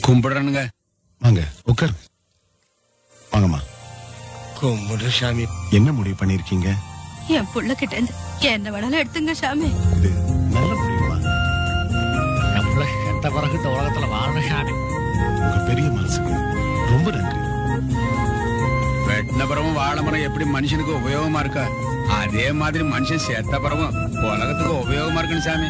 கும்பிடுறனுங்க வாங்க உட்காருங்க வாங்கம்மா கும்பிடு சாமி என்ன முடிவு பண்ணிருக்கீங்க என் புள்ள கிட்ட இருந்து என்ன வேணாலும் எடுத்துங்க சாமி இது நல்ல முடிவுமா நம்மள செத்த பிறகு இந்த உலகத்துல வாழணும் சாமி உங்க பெரிய மனசுக்கு ரொம்ப நன்றி வெட்டின பிறவும் வாழை மரம் எப்படி மனுஷனுக்கு உபயோகமா இருக்கா அதே மாதிரி மனுஷன் செத்த பிறவும் உலகத்துக்கு உபயோகமா இருக்கணும் சாமி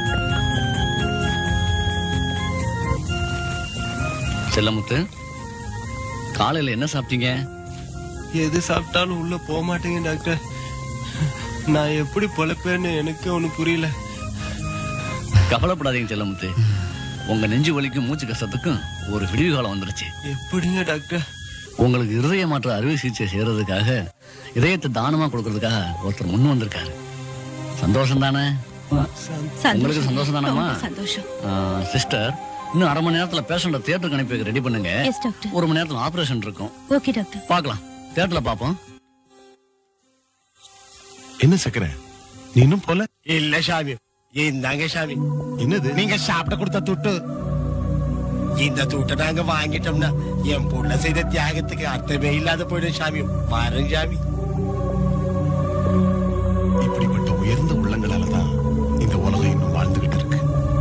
செல்லமுத்து காலையில என்ன சாப்பிட்டீங்க எது சாப்பிட்டாலும் உள்ள போக மாட்டேங்க டாக்டர் நான் எப்படி பொழைப்பேன்னு எனக்கு ஒன்னும் புரியல கவலைப்படாதீங்க செல்லமுத்து உங்க நெஞ்சு வலிக்கும் மூச்சு கஷ்டத்துக்கும் ஒரு விடிவு காலம் வந்துருச்சு எப்படிங்க டாக்டர் உங்களுக்கு இருதய மாற்ற அறுவை சிகிச்சை செய்யறதுக்காக இதயத்தை தானமா கொடுக்கறதுக்காக ஒருத்தர் முன் வந்திருக்காரு சந்தோஷம் தானே உங்களுக்கு சந்தோஷம் தானம்மா? ரொம்ப சந்தோஷம் சிஸ்டர் இன்னும் அரை மணி நேரத்துல பேஷண்ட தியேட்டருக்கு அனுப்பி வைக்க ரெடி பண்ணுங்க எஸ் டாக்டர் ஒரு மணி நேரத்துல ஆபரேஷன் இருக்கும் ஓகே டாக்டர் பார்க்கலாம் தியேட்டர்ல பாப்போம் என்ன சக்கரை நீ இன்னும் போல இல்ல சாமி இந்தாங்க சாமி என்னது நீங்க சாப்பிட கொடுத்த துட்டு இந்த துட்டை நாங்க வாங்கிட்டோம்னா என் புள்ள செய்த தியாகத்துக்கு அர்த்தமே இல்லாத போயிடும் சாமி பாருங்க சாமி இப்படிப்பட்ட உயர்ந்த உள்ளங்களால தான் இந்த உலகம் இன்னும் வாழ்ந்துகிட்டு இருக்கு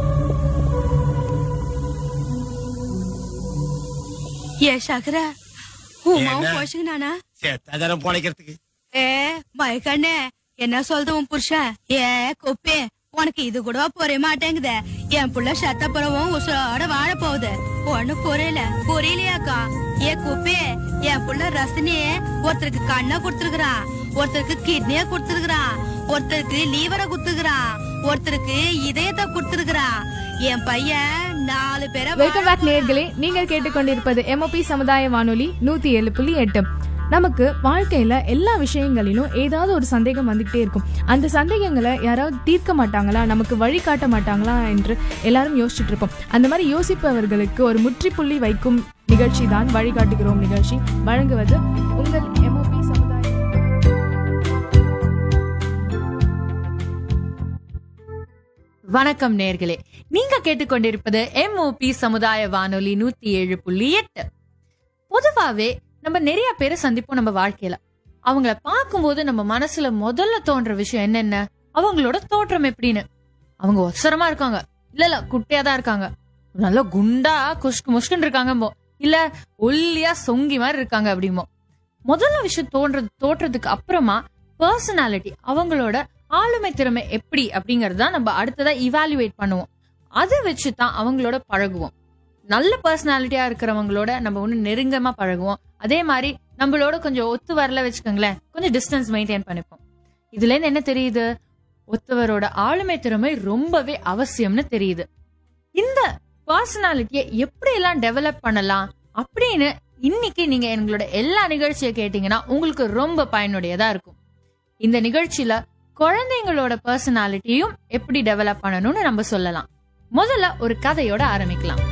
ஏ சகரா உமாவும் என்ன? போஷங்கனானா செத்தாதாரம் பொழைக்கிறதுக்கு ஏ மயக்கண்ணே என்ன சொல்றது உன் புருஷன் ஏ கொப்பே உனக்கு இது கூட புரிய மாட்டேங்குதே என் புள்ள செத்த பிறவும் உசுரோட வாழ போகுது ஒண்ணு புரியல புரியலையாக்கா ஏ குப்பே என் புள்ள ரசனி ஒருத்தருக்கு கண்ணை கொடுத்துருக்கான் ஒருத்தருக்கு கிட்னிய கொடுத்துருக்கான் ஒருத்தருக்கு லீவரை கொடுத்துருக்கான் ஒருத்தருக்கு இதயத்தை கொடுத்துருக்கான் என் பையன் நாலு பேரை வெல்கம் பேக் நேர்களே நீங்கள் கேட்டுக்கொண்டிருப்பது எம்ஓபி சமுதாய வானொலி நூத்தி ஏழு புள்ளி எட்டு நமக்கு வாழ்க்கையில எல்லா விஷயங்களிலும் ஏதாவது ஒரு சந்தேகம் வந்துகிட்டே இருக்கும் அந்த சந்தேகங்களை யாராவது தீர்க்க மாட்டாங்களா நமக்கு வழி காட்ட மாட்டாங்களா என்று எல்லாரும் யோசிச்சுட்டு இருப்போம் அந்த மாதிரி யோசிப்பவர்களுக்கு ஒரு முற்றுப்புள்ளி வைக்கும் நிகழ்ச்சி தான் வழிகாட்டுகிறோம் நிகழ்ச்சி வழங்குவது உங்கள் எம்ஓபி சமுதாய வணக்கம் நேர்களே நீங்க கேட்டுக்கொண்டிருப்பது எம்ஓபி சமுதாய வானொலி நூத்தி ஏழு புள்ளி எட்டு பொதுவாவே நம்ம நிறைய பேரை சந்திப்போம் நம்ம வாழ்க்கையில அவங்கள பார்க்கும்போது நம்ம மனசுல முதல்ல தோன்ற விஷயம் என்னென்ன அவங்களோட தோற்றம் எப்படின்னு அவங்க ஒசரமா இருக்காங்க இல்ல இல்ல குட்டையா தான் இருக்காங்க நல்லா குண்டா குஷ்கு முஷ்குன்னு இருக்காங்க இல்ல ஒல்லியா சொங்கி மாதிரி இருக்காங்க அப்படிமோ முதல்ல விஷயம் தோன்றது தோற்றதுக்கு அப்புறமா பர்சனாலிட்டி அவங்களோட ஆளுமை திறமை எப்படி அப்படிங்கறத நம்ம அடுத்ததா இவாலுவேட் பண்ணுவோம் அதை வச்சு தான் அவங்களோட பழகுவோம் நல்ல பர்சனாலிட்டியா இருக்கிறவங்களோட நம்ம ஒண்ணு நெருங்கமா பழகுவோம் அதே மாதிரி நம்மளோட கொஞ்சம் ஒத்து வரல வச்சுக்கோங்களேன் கொஞ்சம் டிஸ்டன்ஸ் மெயின்டைன் பண்ணிப்போம் இதுல இருந்து என்ன தெரியுது ஒருத்தவரோட ஆளுமை திறமை ரொம்பவே அவசியம்னு தெரியுது இந்த பர்சனாலிட்டியை எப்படி எல்லாம் டெவலப் பண்ணலாம் அப்படின்னு இன்னைக்கு நீங்க எங்களோட எல்லா நிகழ்ச்சியை கேட்டீங்கன்னா உங்களுக்கு ரொம்ப பயனுடையதா இருக்கும் இந்த நிகழ்ச்சியில குழந்தைங்களோட பர்சனாலிட்டியும் எப்படி டெவலப் பண்ணணும்னு நம்ம சொல்லலாம் முதல்ல ஒரு கதையோட ஆரம்பிக்கலாம்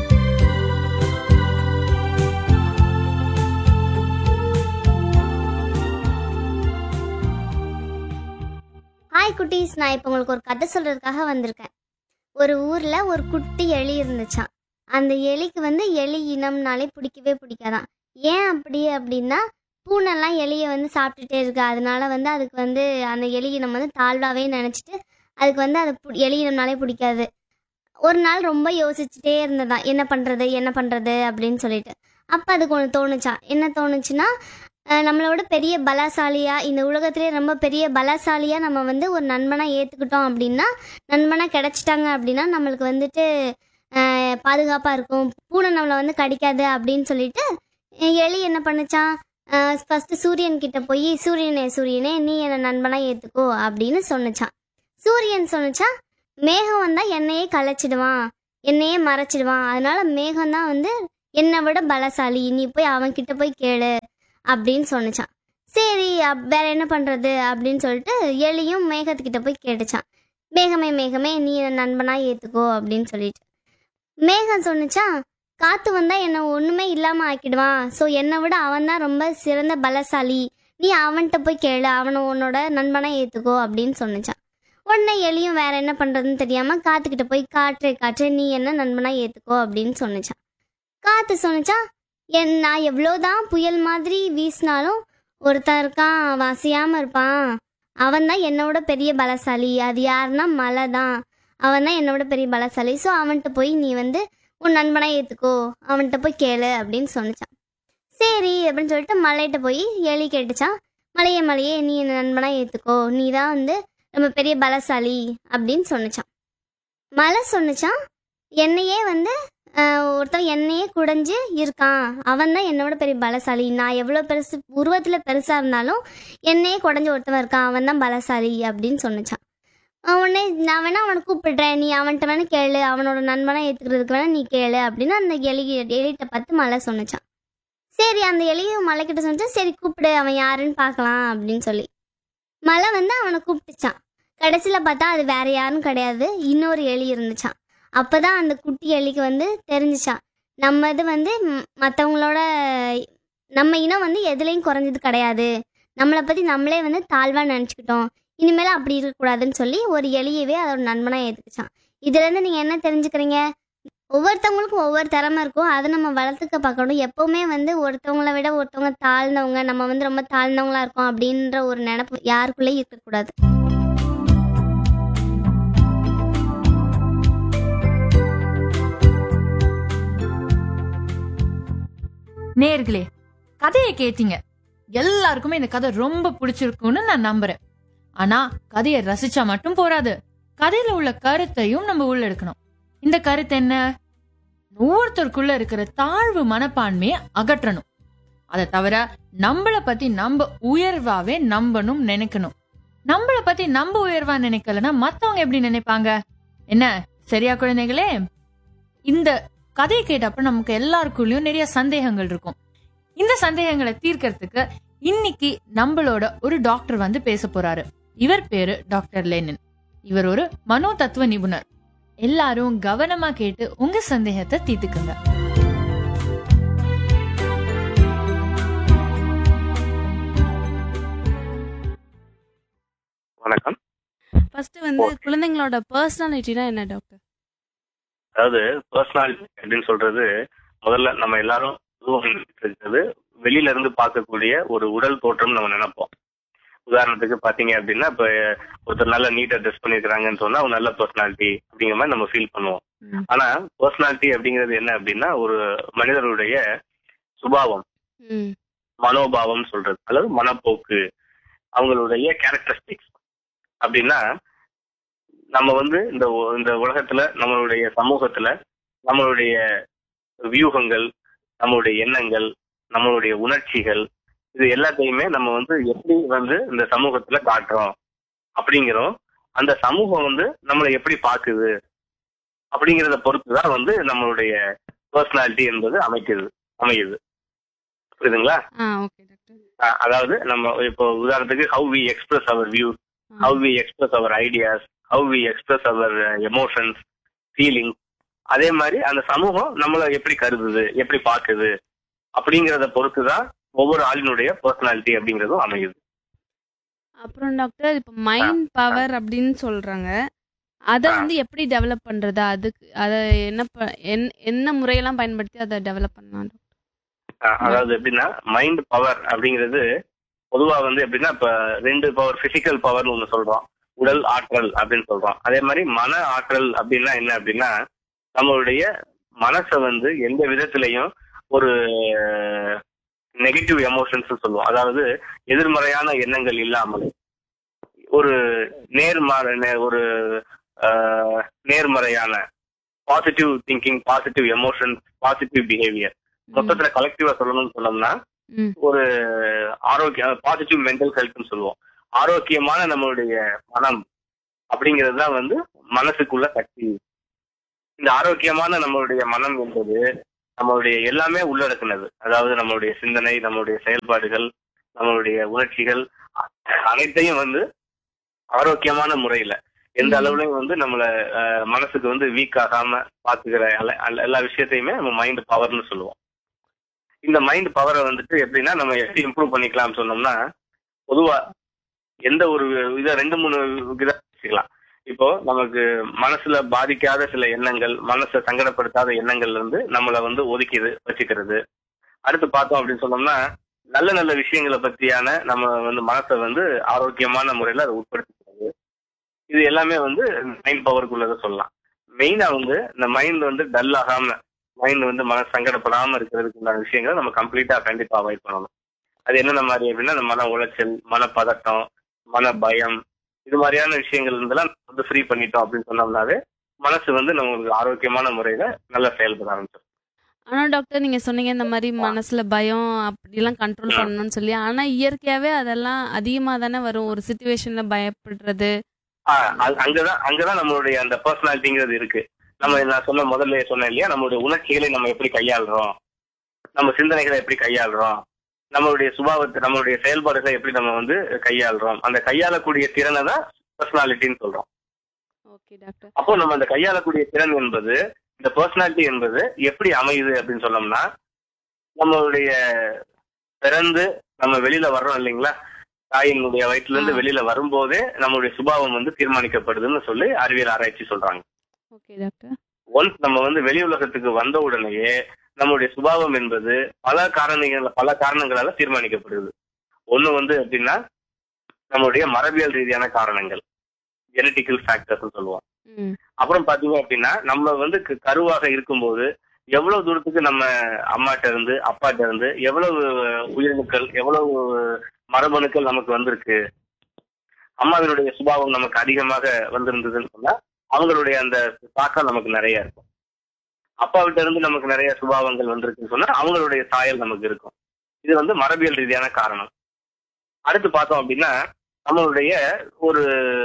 ஹாய் குட்டீஸ் நான் இப்போ உங்களுக்கு ஒரு கதை சொல்றதுக்காக வந்திருக்கேன் ஒரு ஊர்ல ஒரு குட்டி எலி இருந்துச்சாம் அந்த எலிக்கு வந்து எலி இனம்னாலே பிடிக்கவே பிடிக்காதான் ஏன் அப்படி அப்படின்னா பூனைலாம் எலியை வந்து சாப்பிட்டுட்டே இருக்கு அதனால வந்து அதுக்கு வந்து அந்த எலி இனம் வந்து தாழ்வாவே நினச்சிட்டு அதுக்கு வந்து அது பு- எலி இனம்னாலே பிடிக்காது ஒரு நாள் ரொம்ப யோசிச்சுட்டே இருந்ததாம் என்ன பண்ணுறது என்ன பண்ணுறது அப்படின்னு சொல்லிட்டு அப்போ அதுக்கு ஒன்று தோணுச்சான் என்ன தோணுச்சுன்னா அஹ் நம்மளோட பெரிய பலசாலியா இந்த உலகத்திலே ரொம்ப பெரிய பலசாலியா நம்ம வந்து ஒரு நண்பனா ஏத்துக்கிட்டோம் அப்படின்னா நண்பனா கிடைச்சிட்டாங்க அப்படின்னா நம்மளுக்கு வந்துட்டு அஹ், பாதுகாப்பா இருக்கும் பூனை நம்மளை வந்து கடிக்காது அப்படின்னு சொல்லிட்டு அஹ், எலி என்ன பண்ணுச்சான் ஃபர்ஸ்ட் சூரியன் கிட்ட போய் சூரியனே சூரியனே நீ என்னை நண்பனா ஏத்துக்கோ அப்படின்னு சொன்னுச்சான் சூரியன் சொன்னுச்சான் மேகம் வந்தா என்னையே கலைச்சிடுவான் என்னையே மறைச்சிடுவான் அதனால மேகம் தான் வந்து என்னை விட பலசாலி நீ போய் அவன் கிட்ட போய் கேளு அப்படின்னு சொன்னுச்சான் சரி அப்- வேற என்ன பண்றது அப்படின்னு சொல்லிட்டு எலியும் மேகத்துக்கிட்ட போய் கேட்டுச்சான் மேகமே மேகமே நீ என் நண்பனா ஏத்துக்கோ அப்படின்னு சொல்லிட்டு மேகம் சொன்னுச்சான் காத்து வந்தா என்ன ஒண்ணுமே இல்லாம ஆக்கிடுவான் ஸோ என்னை விட அவன் தான் ரொம்ப சிறந்த பலசாலி நீ அவன்கிட்ட போய் கேளு அவனை உன்னோட நண்பனா ஏத்துக்கோ அப்படின்னு சொன்னுச்சான் உடனே எலியும் வேற என்ன பண்றதுன்னு தெரியாம காத்துக்கிட்ட போய் காற்றே காற்றே நீ என்ன நண்பனா ஏத்துக்கோ அப்படின்னு சொன்னுச்சான் பார்த்து சொன்னிச்சா என் நான் எவ்வளோதான் புயல் மாதிரி வீசினாலும் ஒருத்தன் இருக்கான் அவன் அசையாம இருப்பான் அவன் தான் என்னோட பெரிய பலசாலி அது யாருன்னா மலை தான் அவன் தான் என்னோட பெரிய பலசாலி ஸோ அவன்கிட்ட போய் நீ வந்து உன் நண்பனை ஏற்றுக்கோ அவன்கிட்ட போய் கேளு அப்படின்னு சொன்னிச்சான் சரி அப்படின்னு சொல்லிட்டு மலைகிட்ட போய் எலி கேட்டுச்சான் மலையே மலையே நீ என் நண்பனா ஏற்றுக்கோ நீ தான் வந்து நம்ம பெரிய பலசாலி அப்படின்னு சொன்னிச்சான் மலை சொன்னிச்சான் என்னையே வந்து ஆஹ், ஒருத்தன் என்னையே குடைஞ்சு இருக்கான் அவன் தான் என்னோட பெரிய பலசாலி நான் எவ்வளோ பெருசு உருவத்தில் பெருசாக இருந்தாலும் என்னையே குடைஞ்சு ஒருத்தவன் இருக்கான் அவன் தான் பலசாலி அப்படின்னு சொன்னிச்சான் உடனே நான் வேணா அவனை கூப்பிடுறேன் நீ அவன்கிட்ட வேணா கேளு அவனோட நண்பனா ஏற்றுக்கிறதுக்கு வேணா நீ கேளு அப்படின்னு அந்த எலி எலிகிட்ட பார்த்து மலை சொன்னிச்சான் சரி அந்த எலியும் மலைக்கிட்ட சொன்னா சரி கூப்பிடு அவன் யாருன்னு பார்க்கலாம் அப்படின்னு சொல்லி மலை வந்து அவனை கூப்பிட்டுச்சான் கடைசியில் பார்த்தா அது வேற யாரும் கிடையாது இன்னொரு எலி இருந்துச்சான் அப்பதான் அந்த குட்டி எலிக்கு வந்து தெரிஞ்சுச்சான் நம்ம இது வந்து மற்றவங்களோட நம்ம இனம் வந்து எதுலேயும் குறைஞ்சது கிடையாது நம்மளை பற்றி நம்மளே வந்து தாழ்வாக நினச்சிக்கிட்டோம் இனிமேல் அப்படி இருக்கக்கூடாதுன்னு சொல்லி ஒரு எலியவே அதோட நண்பனாக ஏற்றுக்குச்சான் இதுலேருந்து நீங்கள் என்ன தெரிஞ்சுக்கிறீங்க ஒவ்வொருத்தவங்களுக்கும் ஒவ்வொரு திறமை இருக்கும் அதை நம்ம வளர்த்துக்க பார்க்கணும் எப்போவுமே வந்து ஒருத்தவங்கள விட ஒருத்தவங்க தாழ்ந்தவங்க நம்ம வந்து ரொம்ப தாழ்ந்தவங்களா இருக்கோம் அப்படின்ற ஒரு நினப்பு யாருக்குள்ளேயும் இருக்கக்கூடாது நேர்களே கதையை கேட்டீங்க எல்லாருக்குமே இந்த கதை ரொம்ப பிடிச்சிருக்கும்னு நான் நம்புறேன் ஆனா கதையை ரசிச்சா மட்டும் போராது கதையில உள்ள கருத்தையும் நம்ம உள்ள எடுக்கணும் இந்த கருத்து என்ன ஒவ்வொருத்தருக்குள்ள இருக்கிற தாழ்வு மனப்பான்மையை அகற்றணும் அதை தவிர நம்மள பத்தி நம்ம உயர்வாவே நம்பணும் நினைக்கணும் நம்மள பத்தி நம்ம உயர்வா நினைக்கலன்னா மத்தவங்க எப்படி நினைப்பாங்க என்ன சரியா குழந்தைகளே இந்த கதையை கேட்டப்ப நமக்கு எல்லாருக்குள்ளயும் நிறைய சந்தேகங்கள் இருக்கும் இந்த சந்தேகங்களை தீர்க்கறதுக்கு இன்னைக்கு நம்மளோட ஒரு டாக்டர் வந்து பேச போறாரு இவர் பேரு டாக்டர் லெனின் இவர் ஒரு மனோ தத்துவ நிபுணர் எல்லாரும் கவனமா கேட்டு உங்க சந்தேகத்தை தீர்த்துக்குங்க வணக்கம் ஃபர்ஸ்ட் வந்து குழந்தைங்களோட பர்சனாலிட்டினா என்ன டாக்டர் அதாவது பர்சனாலிட்டி அப்படின்னு சொல்றது முதல்ல நம்ம எல்லாரும் பொதுவாக இருக்கிறது வெளியில இருந்து பார்க்கக்கூடிய ஒரு உடல் தோற்றம் நம்ம நினைப்போம் உதாரணத்துக்கு பாத்தீங்க அப்படின்னா இப்ப ஒருத்தர் நல்ல நீட்டா ட்ரெஸ் பண்ணிருக்காங்கன்னு சொன்னா ஒரு நல்ல பர்சனாலிட்டி அப்படிங்கிற மாதிரி நம்ம ஃபீல் பண்ணுவோம் ஆனா பர்சனாலிட்டி அப்படிங்கிறது என்ன அப்படின்னா ஒரு மனிதருடைய சுபாவம் ம் மனோபாவம் சொல்றது அதாவது மனப்போக்கு அவங்களுடைய கேரக்டரிஸ்டிக்ஸ் அப்படின்னா நம்ம வந்து இந்த உ- இந்த உலகத்துல நம்மளுடைய சமூகத்துல நம்மளுடைய வியூகங்கள் நம்மளுடைய எண்ணங்கள் நம்மளுடைய உணர்ச்சிகள் இது எல்லாத்தையுமே நம்ம வந்து எப்படி வந்து இந்த சமூகத்துல காட்டுறோம் அப்படிங்கிறோம் அந்த சமூகம் வந்து நம்மளை எப்படி பாக்குது அப்படிங்கிறத பொறுத்து தான் வந்து நம்மளுடைய பர்சனாலிட்டி என்பது அமைக்குது அமையுது புரியுதுங்களா ஆ ஓகே டாக்டர் அஹ் அதாவது நம்ம இப்போ உதாரணத்துக்கு how we express our views how we express our ideas how we express our emotions feeling அதே மாதிரி அந்த சமூகம் நம்மளை எப்படி கருதுது எப்படி பார்க்குது அப்படிங்கிறத பொறுத்து தான் ஒவ்வொரு ஆளினுடைய பர்சனாலிட்டி அப்படிங்கிறதும் அமையுது அப்புறம் டாக்டர் இப்போ மைண்ட் பவர் அப்படின்னு சொல்றாங்க அதை வந்து எப்படி டெவலப் பண்றது அதுக்கு அதை என்ன ப- என்ன- என்ன முறையெல்லாம் பயன்படுத்தி அதை டெவலப் பண்ணலாம் டாக்டர் அஹ் அதாவது எப்படின்னா மைண்ட் பவர் அப்படிங்கிறது பொதுவா வந்து எப்படின்னா இப்ப ரெண்டு பவர் பிசிக்கல் பவர்னு ஒண்ணு சொல்றோம் உடல் ஆற்றல் அப்படின்னு சொல்றோம் அதே மாதிரி மன ஆற்றல் அப்படின்னா என்ன அப்படின்னா நம்மளுடைய மனசை வந்து எந்த விதத்திலையும் ஒரு நெகட்டிவ் எமோஷன்ஸ் சொல்லுவோம் அதாவது எதிர்மறையான எண்ணங்கள் இல்லாமல் ஒரு நேர்மாற நே- ஒரு ஆஹ், நேர்மறையான positive thinking positive emotions positive behaviour மொத்தத்துல கலெக்டிவா சொல்லணும்னு சொன்னோம்னா ம். ஒரு ஆரோக்கிய பாசிட்டிவ் மென்டல் ஹெல்த்னு சொல்லுவோம் ஆரோக்கியமான நம்மளுடைய மனம் அப்படிங்கிறது தான் வந்து மனசுக்குள்ள சக்தி இந்த ஆரோக்கியமான நம்மளுடைய மனம் என்பது நம்மளுடைய எல்லாமே உள்ளடக்குனது அதாவது நம்மளுடைய சிந்தனை நம்மளுடைய செயல்பாடுகள் நம்மளுடைய உணர்ச்சிகள் அ- அனைத்தையும் வந்து ஆரோக்கியமான முறையில எந்த அளவுலயும் வந்து நம்மள அஹ், மனசுக்கு வந்து வீக் ஆகாம பாத்துக்கிற எல்லா- எல்லா விஷயத்தையுமே நம்ம மைண்ட் பவர்னு சொல்லுவோம் இந்த மைண்ட் பவரை வந்துட்டு எப்படின்னா நம்ம எப்படி இம்ப்ரூவ் பண்ணிக்கலாம்னு சொன்னோம்னா பொதுவா எந்த ஒரு இதை ரெண்டு மூணு இதை வச்சுக்கலாம் இப்போ நமக்கு மனசுல பாதிக்காத சில எண்ணங்கள் மனசை சங்கடப்படுத்தாத எண்ணங்கள்ல இருந்து நம்மள வந்து ஒதுக்கிது வச்சுக்கிறது அடுத்து பார்த்தோம் அப்படின்னு சொன்னோம்னா நல்ல நல்ல விஷயங்களை பத்தியான நம்ம வந்து மனசை வந்து ஆரோக்கியமான முறையில அதை உட்படுத்திக்கிறது இது எல்லாமே வந்து மைண்ட் பவருக்குள்ளதை சொல்லலாம் மெயினா வந்து இந்த மைண்ட் வந்து டல் ஆகாம மைண்ட் வந்து மன சங்கடப்படாம இருக்கிறதுக்கு உண்டான விஷயங்களை நம்ம கம்ப்ளீட்டா கண்டிப்பா அவாய்ட் பண்ணணும் அது என்னென்ன மாதிரி அப்படின்னா இந்த மன உளைச்சல் மனப்பதட்டம் மன பயம் இது மாதிரியான விஷயங்கள் இருந்தெல்லாம் வந்து ஃப்ரீ பண்ணிட்டோம் அப்படின்னு சொன்னோம்னாவே மனசு வந்து நமக்கு ஆரோக்கியமான முறையில நல்லா செயல்பட ஆரம்பிச்சிடும் ஆனா டாக்டர் நீங்க சொன்னீங்க இந்த மாதிரி மனசுல பயம் அப்படிலாம் கண்ட்ரோல் பண்ணணும்னு சொல்லி ஆனா இயற்கையாவே அதெல்லாம் அதிகமா தானே வரும் ஒரு சுச்சுவேஷன்ல பயப்படுறது ஆஹ் அங்க- அங்கதான் அங்கதான் நம்மளுடைய அந்த பர்சனாலிட்டிங்கிறது இருக்கு நம்ம நான் சொன்ன முதல்ல சொன்னேன் இல்லையா நம்மளுடைய உணர்ச்சிகளை நம்ம எப்படி கையாளுறோம் நம்ம சிந்தனைகளை எப்படி கையாளுறோம் நம்மளுடைய சுபாவத்தை நம்மளுடைய செயல்பாடுகளை எப்படி நம்ம வந்து கையாளுறோம் அந்த கையாளக்கூடிய திறனை தான் பர்சனாலிட்டின்னு சொல்றோம் ஓகே டாக்டர் அப்போ நம்ம அந்த கையாளக்கூடிய திறன் என்பது இந்த பர்சனாலிட்டி என்பது எப்படி அமையுது அப்படின்னு சொன்னோம்னா நம்மளுடைய பிறந்து நம்ம வெளியில வர்றோம் இல்லைங்களா தாயினுடைய வயிற்றுல இருந்து வெளியில வரும்போதே நம்மளுடைய சுபாவம் வந்து தீர்மானிக்கப்படுதுன்னு சொல்லி அறிவியல் ஆராய்ச்சி சொல்றாங்க ஓகே டாக்டர் ஒன்ஸ் நம்ம வந்து வெளி உலகத்துக்கு வந்த உடனேயே நம்மளுடைய சுபாவம் என்பது பல காரணங்கள் பல காரணங்களால தீர்மானிக்கப்படுது ஒண்ணு வந்து எப்படின்னா நம்மளுடைய மரபியல் ரீதியான காரணங்கள் ஜெனட்டிக்கல் ஃபேக்டர்ஸ் சொல்லுவோம் ம் அப்புறம் பாத்தீங்க அப்படின்னா நம்ம வந்து க- கருவாக இருக்கும்போது எவ்வளவு தூரத்துக்கு நம்ம அம்மாட்ட இருந்து அப்பாட்ட இருந்து எவ்வளவு உயிரணுக்கள் எவ்வளவு மரபணுக்கள் நமக்கு வந்திருக்கு அம்மாவினுடைய சுபாவம் நமக்கு அதிகமாக வந்திருந்ததுன்னு சொன்னா அவங்களுடைய அந்த தாக்கம் நமக்கு நிறைய இருக்கும் அப்பாவிட்ட இருந்து நமக்கு நிறைய சுபாவங்கள் வந்திருக்குன்னு சொன்னா அவங்களுடைய சாயல் நமக்கு இருக்கும் இது வந்து மரபியல் ரீதியான காரணம் அடுத்து பார்த்தோம் அப்படின்னா நம்மளுடைய ஒரு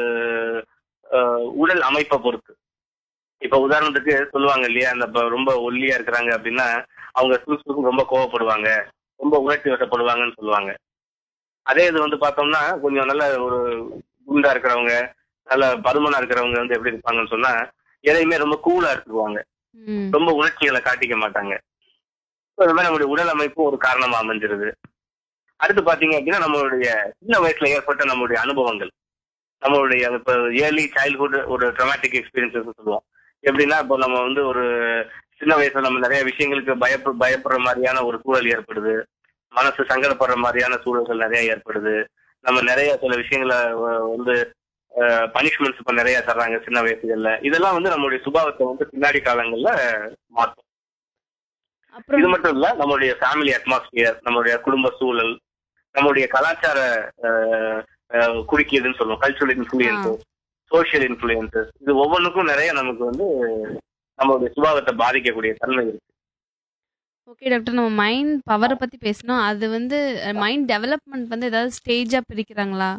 அஹ், உடல் அமைப்பை பொறுத்து இப்ப உதாரணத்துக்கு சொல்லுவாங்க இல்லையா அந்த இப்ப ரொம்ப ஒல்லியா இருக்கிறாங்க அப்படின்னா அவங்க சுறுசுறுப்பு ரொம்ப கோவப்படுவாங்க ரொம்ப உணர்ச்சி வசப்படுவாங்கன்னு சொல்லுவாங்க அதே இது வந்து பார்த்தோம்னா கொஞ்சம் நல்ல ஒரு குண்டா இருக்கிறவங்க நல்ல பருமனா இருக்கிறவங்க வந்து எப்படி இருப்பாங்கன்னு சொன்னா எதையுமே ரொம்ப கூலா எடுத்துக்குவாங்க ம் ரொம்ப உணர்ச்சிகளை காட்டிக்க மாட்டாங்க So, இந்த மாதிரி நம்மளுடைய உடல் அமைப்பும் ஒரு காரணமா அமைஞ்சிருது அடுத்து பாத்தீங்க அப்படின்னா நம்மளுடைய சின்ன வயசுல ஏற்பட்ட நம்மளுடைய அனுபவங்கள் நம்மளுடைய இப்ப ஏர்லி சைல்ட்ஹுட் ஒரு ட்ரமாட்டிக் எக்ஸ்பீரியன்சஸ் சொல்லுவோம் எப்படின்னா இப்போ நம்ம வந்து ஒரு சின்ன வயசுல நம்ம நிறைய விஷயங்களுக்கு பயப்ப பயப்படுற மாதிரியான ஒரு சூழல் ஏற்படுது மனசு சங்கடப்படுற மாதிரியான சூழல்கள் நிறைய ஏற்படுது நம்ம நிறைய சில விஷயங்களை அஹ், வந்து பனிஷ்மெண்ட்ஸ் இப்ப நிறைய தர்றாங்க சின்ன வயசுகள்ல இதெல்லாம் வந்து நம்மளுடைய சுபாவத்தை வந்து பின்னாடி காலங்கள்ல மாற்றும் அப்புறம் இது மட்டும் இல்ல நம்மளுடைய ஃபேமிலி அட்மாஸ்பியர் நம்மளுடைய குடும்ப சூழல் நம்மளுடைய கலாச்சார அஹ், அஹ், குறுக்கியதுன்னு சொல்லுவோம் கல்ச்சுரல் இன்ஃபுளுயன்சஸ் சோஷியல் இன்ஃபுளுயன்சஸ் இது ஒவ்வொன்றுக்கும் நிறைய நமக்கு வந்து நம்மளுடைய சுபாவத்தை பாதிக்கக்கூடிய தன்மை இருக்கு ஓகே டாக்டர் நம்ம மைண்ட் பவரை பத்தி பேசணும் அது வந்து மைண்ட் டெவலப்மெண்ட் வந்து ஏதாவது ஸ்டேஜா பிரிக்கிறாங்களா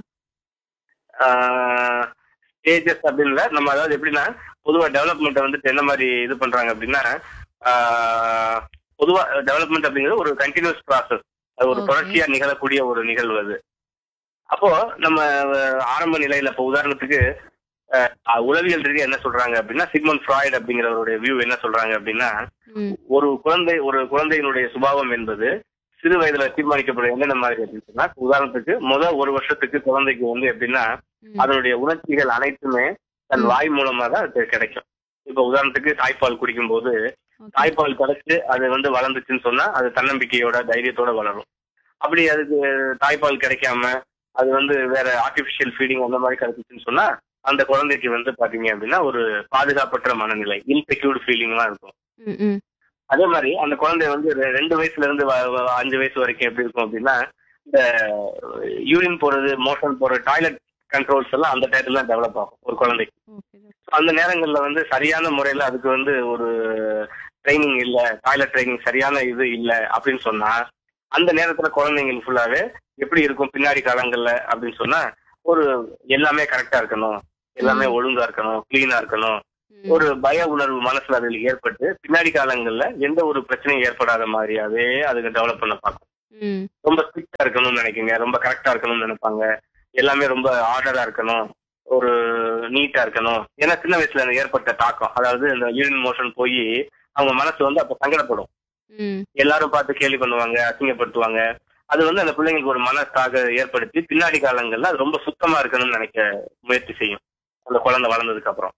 ஸ்டேஜஸ் அப்படின்னு இல்ல, நம்ம அதாவது எப்படின்னா பொதுவா டெவலப்மெண்ட்டை வந்துட்டு என்ன மாதிரி இது பண்றாங்க அப்படின்னா ஆஹ், பொதுவா டெவலப்மெண்ட் அப்படிங்கிறது ஒரு கண்டினியூஸ் ப்ராசஸ் அது ஒரு Okay. தொடர்ச்சியா நிகழக்கூடிய ஒரு நிகழ்வு அது அப்போ நம்ம அஹ், ஆரம்ப நிலையில இப்போ உதாரணத்துக்கு அஹ், உளவியல் ரீதியா என்ன சொல்றாங்க அப்படின்னா சிக்மன் ஃப்ராய்ட் அப்படிங்கிறவருடைய வியூ என்ன சொல்றாங்க அப்படின்னா ம் ஒரு குழந்தை ஒரு குழந்தையினுடைய சுபாவம் என்பது சிறு வயதுல தீர்மானிக்கப்படும் என்னென்ன மாதிரி அப்படின்னு சொன்னா உதாரணத்துக்கு முதல் ஒரு வருஷத்துக்கு குழந்தைக்கு வந்து எப்படின்னா ம். அதனுடைய உணர்ச்சிகள் அனைத்துமே தன் ம். வாய் மூலமா தான் அது கிடைக்கும் இப்ப உதாரணத்துக்கு தாய்ப்பால் குடிக்கும்போது ஓகே தாய்ப்பால் கிடைச்சு அது வந்து வளர்ந்துச்சுன்னு சொன்னா அது தன்னம்பிக்கையோட தைரியத்தோட வளரும் அப்படி அதுக்கு தாய்ப்பால் கிடைக்காம அது வந்து வேற ஆர்டிபிஷியல் ஃபீடிங் அந்த மாதிரி கிடைச்சிச்சுன்னு சொன்னா அந்த குழந்தைக்கு வந்து பாத்தீங்க அப்படின்னா ஒரு பாதுகாப்பற்ற மனநிலை இன்செக்யூர்ட் ஃபீலிங்லாம் இருக்கும் ம் ம் அதே மாதிரி அந்த குழந்தை வந்து ரெ- ரெண்டு வயசுல இருந்து வ- வ- அஞ்சு வயசு வரைக்கும் எப்படி இருக்கும் அப்படின்னா இந்த யூரின் போறது மோஷன் போறது டாய்லெட் கண்ட்ரோல்ஸ் எல்லாம் அந்த டயத்துல தான் டெவலப் ஆகும் ஒரு குழந்தைக்கு ஓகே டாக்டர் So, அந்த நேரங்கள்ல வந்து சரியான முறையில அதுக்கு வந்து ஒரு ட்ரைனிங் இல்ல டாய்லெட் ட்ரைனிங் சரியான இது இல்ல அப்படின்னு சொன்னா அந்த நேரத்துல குழந்தைங்க ஃபுல்லாவே எப்படி இருக்கும் பின்னாடி காலங்கள்ல அப்படின்னு சொன்னா ஒரு எல்லாமே கரெக்டா இருக்கணும் எல்லாமே ம். ஒழுங்கா இருக்கணும் கிளீனா இருக்கணும் ம். ஒரு பய உணர்வு மனசுல அதில் ஏற்பட்டு பின்னாடி காலங்கள்ல எந்த ஒரு பிரச்சனையும் ஏற்படாத மாதிரியாவே அதுக்கு டெவலப் பண்ண பார்க்கும் ம் ரொம்ப ஸ்ட்ரிக்டா இருக்கணும்னு நினைக்குங்க ரொம்ப கரெக்டா இருக்கணும்னு நினைப்பாங்க எல்லாமே ரொம்ப ஆர்டரா இருக்கணும் ஒரு நீட்டா இருக்கணும் ஏன்னா சின்ன வயசுல எனக்கு ஏற்பட்ட தாக்கம் அதாவது இந்த யூரின் மோஷன் போய் அவங்க மனசு வந்து அப்ப சங்கடப்படும் ம் எல்லாரும் பார்த்து கேலி பண்ணுவாங்க அசிங்கப்படுத்துவாங்க அது வந்து அந்த பிள்ளைங்களுக்கு ஒரு மனஸ்தாக ஏற்படுத்தி பின்னாடி காலங்கள்ல அது ரொம்ப சுத்தமா இருக்கணும்னு நினைக்க முயற்சி செய்யும் அந்த குழந்தை வளர்ந்ததுக்கு அப்புறம்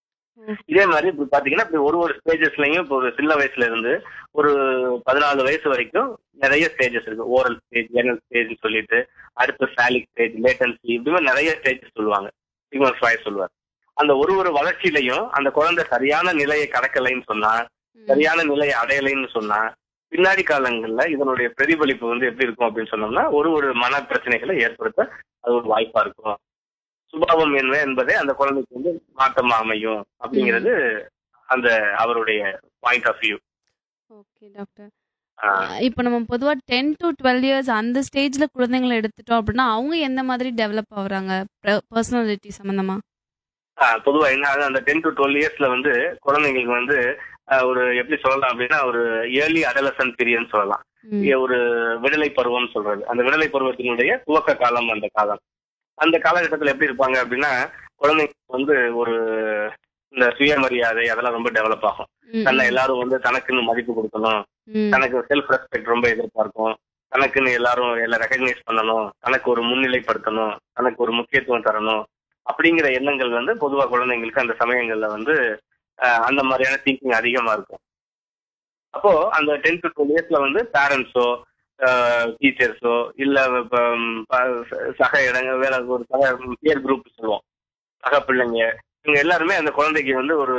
இதே மாதிரி இப்ப பாத்தீங்கன்னா இப்படி ஒரு ஒரு ஸ்டேஜஸ்லயும் இப்போ ஒரு சின்ன வயசுல இருந்து ஒரு பதினாலு வயசு வரைக்கும் நிறைய ஸ்டேஜஸ் இருக்கு ஓரல் ஸ்டேஜ் ஜெனரல் ஸ்டேஜ் சொல்லிட்டு அடுத்து சாலிக் ஸ்டேஜ் லேட்டன்சி இப்படி மாதிரி நிறைய ஸ்டேஜஸ் சொல்லுவாங்க சிக்மன் ஃப்ராய்ட் சொல்லுவார் அந்த ஒரு ஒரு வளர்ச்சியிலையும் அந்த குழந்தை சரியான நிலையை கடக்கலைன்னு சொன்னா சரியான நிலையை அடையலைன்னு சொன்னா பின்னாடி காலங்கள்ல இதனுடைய பிரதிபலிப்பு வந்து எப்படி இருக்கும் அப்படின்னு சொன்னோம்னா ஒரு ஒரு மன பிரச்சனைகளை ஏற்படுத்த அது ஒரு வாய்ப்பா இருக்கும் சுபாவம் என்ன என்பதை அந்த குழந்தைக்கு வந்து மாற்றமா அமையும் அப்படிங்கிறது அந்த அவருடைய point of view okay doctor இப்போ நம்ம பொதுவாக டென் டு டுவெல் இயர்ஸ் அந்த ஸ்டேஜில் குழந்தைங்களை எடுத்துட்டோம் அப்படின்னா அவங்க எந்த மாதிரி டெவலப் ஆகுறாங்க பர்சனாலிட்டி சம்மந்தமா பொதுவா என்ன ஆகுது, அந்த டென் டு டுவெல் இயர்ஸ்ல வந்து குழந்தைங்களுக்கு வந்து ஆஹ், ஒரு எப்படி சொல்லலாம் அப்படின்னா ஒரு ஏர்லி அடலசன் பீரியட்னு சொல்லலாம் ம். இங்க ஒரு விடலை பருவம் சொல்றது அந்த விடலை பருவத்தினுடைய துவக்க காலம் அந்த காலம் அந்த காலகட்டத்தில் எப்படி இருப்பாங்க அப்படின்னா குழந்தைங்க வந்து ஒரு இந்த சுயமரியாதை அதெல்லாம் ரொம்ப டெவலப் ஆகும் ம், தன்னை ம். எல்லாரும் வந்து தனக்குன்னு மதிப்பு கொடுக்கணும் ம். தனக்கு செல்ஃப் ரெஸ்பெக்ட் ரொம்ப எதிர்பார்க்கும் தனக்குன்னு எல்லாரும் எல்லாம் ரெகக்னைஸ் பண்ணணும் தனக்கு ஒரு முன்னிலைப்படுத்தணும் தனக்கு ஒரு முக்கியத்துவம் தரணும் அப்படிங்கிற எண்ணங்கள் வந்து பொதுவா குழந்தைங்களுக்கு அந்த சமயங்கள்ல வந்து ஆஹ், அந்த மாதிரியான திங்கிங் அதிகமா இருக்கும் அப்போ அந்த டென் டு டுவெல் இயர்ஸ்ல வந்து பேரண்ட்ஸோ டீச்சர்ஸோ இல்ல இப்ப, ம், ப- சக இடங்க வேற ஒரு சக பியர் குரூப் சொல்லுவோம் சக பிள்ளைங்க இவங்க எல்லாருமே அந்த குழந்தைக்கு வந்து ஒரு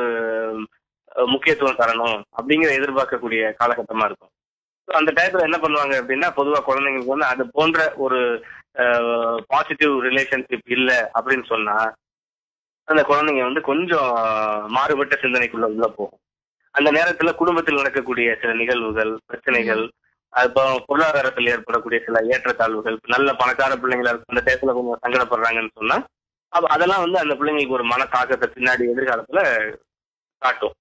அஹ், முக்கியத்துவம் தரணும் அப்படிங்கிற எதிர்பார்க்கக்கூடிய காலகட்டமா இருக்கும் So, அந்த டயத்துல என்ன பண்ணுவாங்க அப்படின்னா பொதுவா குழந்தைங்களுக்கு வந்து அது போன்ற ஒரு பாசிட்டிவ் ரிலேஷன்ஷிப் இல்ல அப்படின்னு சொன்னா அந்த குழந்தைங்க வந்து கொஞ்சம் மாறுபட்ட சிந்தனைக்குள்ள உள்ள போகும் அந்த நேரத்துல குடும்பத்தில் நடக்கக்கூடிய சில நிகழ்வுகள் பிரச்சனைகள் அப்புறம் பொருளாதாரத்தில் ஏற்படக்கூடிய சில ஏற்றத்தாழ்வுகள் நல்ல பணக்கார பிள்ளைங்களா இருக்கும் அந்த டயத்துல கொஞ்சம் சங்கடப்படுறாங்கன்னு சொன்னா அப்ப அதெல்லாம் வந்து அந்த பிள்ளைங்களுக்கு ஒரு மன தாக்கத்தை பின்னாடி எதிர்காலத்துல காட்டும்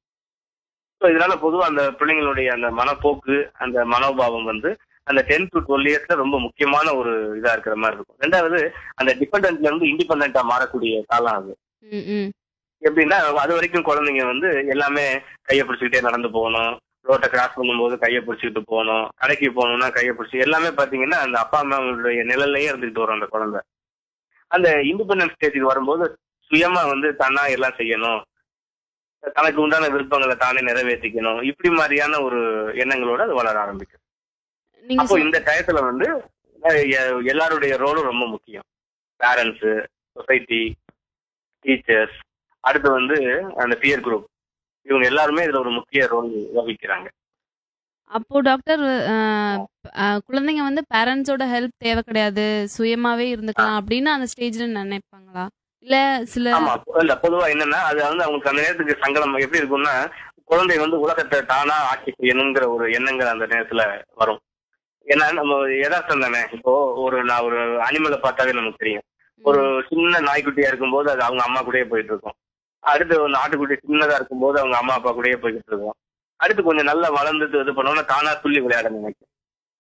ஸோ இதனால பொதுவாக அந்த பிள்ளைங்களுடைய அந்த மனப்போக்கு அந்த மனோபாவம் வந்து அந்த டென் டு டுவெல் இயர்ஸ்ல ரொம்ப முக்கியமான ஒரு இதா இருக்கிற மாதிரி இருக்கும் ரெண்டாவது அந்த டிபெண்டன்ட்ல இருந்து இண்டிபெண்டா மாறக்கூடிய காலம் அது ம், ம். எப்படின்னா அது வரைக்கும் குழந்தைங்க வந்து எல்லாமே கையை பிடிச்சிக்கிட்டே நடந்து போகணும் ரோட்டை கிராஸ் பண்ணும்போது கையை பிடிச்சிக்கிட்டு போகணும் கடைக்கு போகணும்னா கையை பிடிச்சி எல்லாமே பாத்தீங்கன்னா அந்த அப்பா அம்மாவுடைய நிழல்லையே இருந்துகிட்டு வரும் அந்த குழந்தை அந்த இண்டிபெண்டன்ஸ் ஸ்டேஜுக்கு வரும்போது சுயமா வந்து தன்னா எல்லாம் செய்யணும் தனக்கு உண்டான விருப்பங்களை தானே நிறைவேற்றிக்கணும் இப்படி மாதிரியான ஒரு எண்ணங்களோட அது வளர ஆரம்பிக்கும் நீங்க அப்போ சொ- இந்த டயத்துல வந்து அஹ், எ- எல்லாருடைய ரோலும் ரொம்ப முக்கியம் பேரண்ட்ஸ் சொசைட்டி டீச்சர்ஸ் அடுத்து வந்து அந்த பியர் குரூப் இவங்க எல்லாருமே இதுல ஒரு முக்கிய ரோல் வகிக்கிறாங்க அப்போ டாக்டர் அஹ், அஹ், குழந்தைங்க வந்து பேரண்ட்ஸோட ஹெல்ப் தேவை கிடையாது சுயமாவே இருந்துக்கலாம் அப்படின்னு அந்த ஸ்டேஜ்ல நினைப்பாங்களா இல்ல சில ஆமா இல்ல பொதுவா என்னன்னா அது வந்து அவங்களுக்கு அந்த நேரத்துக்கு சங்கடம் எப்படி இருக்கும்னா குழந்தை வந்து உலகத்தை தானா ஆட்சி செய்யணுங்கிற ஒரு எண்ணங்கள் அந்த நேரத்துல வரும் ஏன்னா நம்ம யதார்த்தம் தானே இப்போ ஒரு நான் ஒரு அனிமலை பார்த்தாவே நமக்கு தெரியும் ஒரு சின்ன நாய்க்குட்டியா இருக்கும்போது அது அவங்க அம்மா கூடயே போயிட்டு இருக்கும் அடுத்து ஒரு நாட்டுக்குட்டி சின்னதா இருக்கும்போது அவங்க அம்மா அப்பா கூடயே போய்கிட்டு இருக்கும் அடுத்து கொஞ்சம் நல்லா வளர்ந்துட்டு இது பண்ணோம்னா தானா துள்ளி விளையாட நினைக்கும்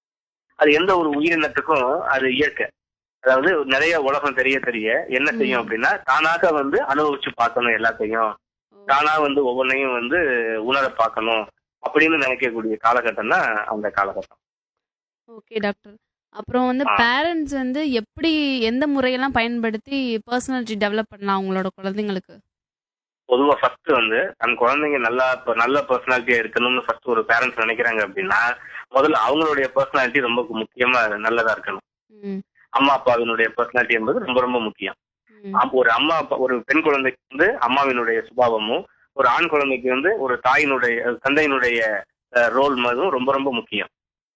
அது எந்த ஒரு உயிரினத்துக்கும் அது இயற்கை அதாவது நிறைய உலகம் தெரிய தெரிய என்ன செய்யும் அப்படின்னா தானாக வந்து அனுபவிச்சு பார்க்கணும் எல்லாத்தையும் தானா வந்து ஒவ்வொன்றையும் வந்து உணர பார்க்கணும் அப்படின்னு நினைக்கக்கூடிய காலகட்டம் தான் அந்த காலகட்டம் ஓகே டாக்டர் அப்புறம் வந்து ஆ. பேரண்ட்ஸ் வந்து எப்படி எந்த முறையெல்லாம் பயன்படுத்தி பர்சனாலிட்டி டெவலப் பண்ணலாம் அவங்களோட குழந்தைங்களுக்கு பொதுவா ஃபர்ஸ்ட் வந்து தன் குழந்தைங்க நல்லா இப்ப நல்ல பர்சனாலிட்டியா இருக்கணும்னு ஃபர்ஸ்ட் ஒரு பேரண்ட்ஸ் நினைக்கிறாங்க அப்படின்னா முதல்ல அவங்களுடைய பர்சனாலிட்டி ரொம்ப முக்கியமா நல்லதா இருக்கணும் ம், அம்மா அப்பாவினுடைய பர்சனாலிட்டி என்பது ரொம்ப ரொம்ப முக்கியம் ம். அப்ப ஒரு அம்மா அப்பா ஒரு பெண் குழந்தைக்கு வந்து அம்மாவினுடைய சுபாவமும் ஒரு ஆண் குழந்தைக்கு வந்து ஒரு தாயினுடைய தந்தையினுடைய ரோல் மதும் ரொம்ப ரொம்ப முக்கியம்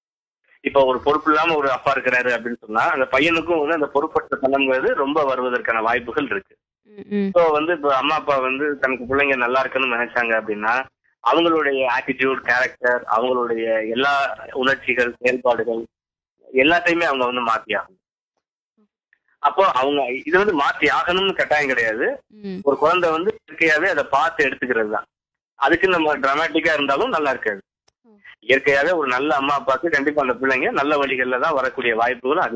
இப்போ ஒரு பொறுப்பு இல்லாம ஒரு அப்பா இருக்கிறாரு அப்படின்னு சொன்னா அந்த பையனுக்கும் வந்து அந்த பொறுப்பற்ற தனங்கிறது ரொம்ப வருவதற்கான வாய்ப்புகள் இருக்கு ம், ம். ஸோ வந்து இப்போ அம்மா அப்பா வந்து தனக்கு பிள்ளைங்க நல்லா இருக்கணும்னு நினைச்சாங்க அப்படின்னா அவங்களுடைய ஆட்டிடியூட் கேரக்டர் அவங்களுடைய எல்லா உணர்ச்சிகள் செயல்பாடுகள் எல்லாத்தையுமே அவங்க வந்து மாத்தி ஆகணும் அப்போ அவங்க இது வந்து மாத்தி ஆகணும்னு கட்டாயம் கிடையாது ம். ஒரு குழந்தை வந்து இயற்கையாவே அதை பார்த்து எடுத்துக்கிறது தான் அதுக்கு நம்ம டிராமாட்டிக்கா இருந்தாலும் நல்லா இருக்காது இயற்கையாவே ஒரு நல்ல அம்மா அப்பாவுக்கு கண்டிப்பா அந்த பிள்ளைங்க நல்ல வழிகள்ல தான் வரக்கூடிய வாய்ப்புகள் அதிகம்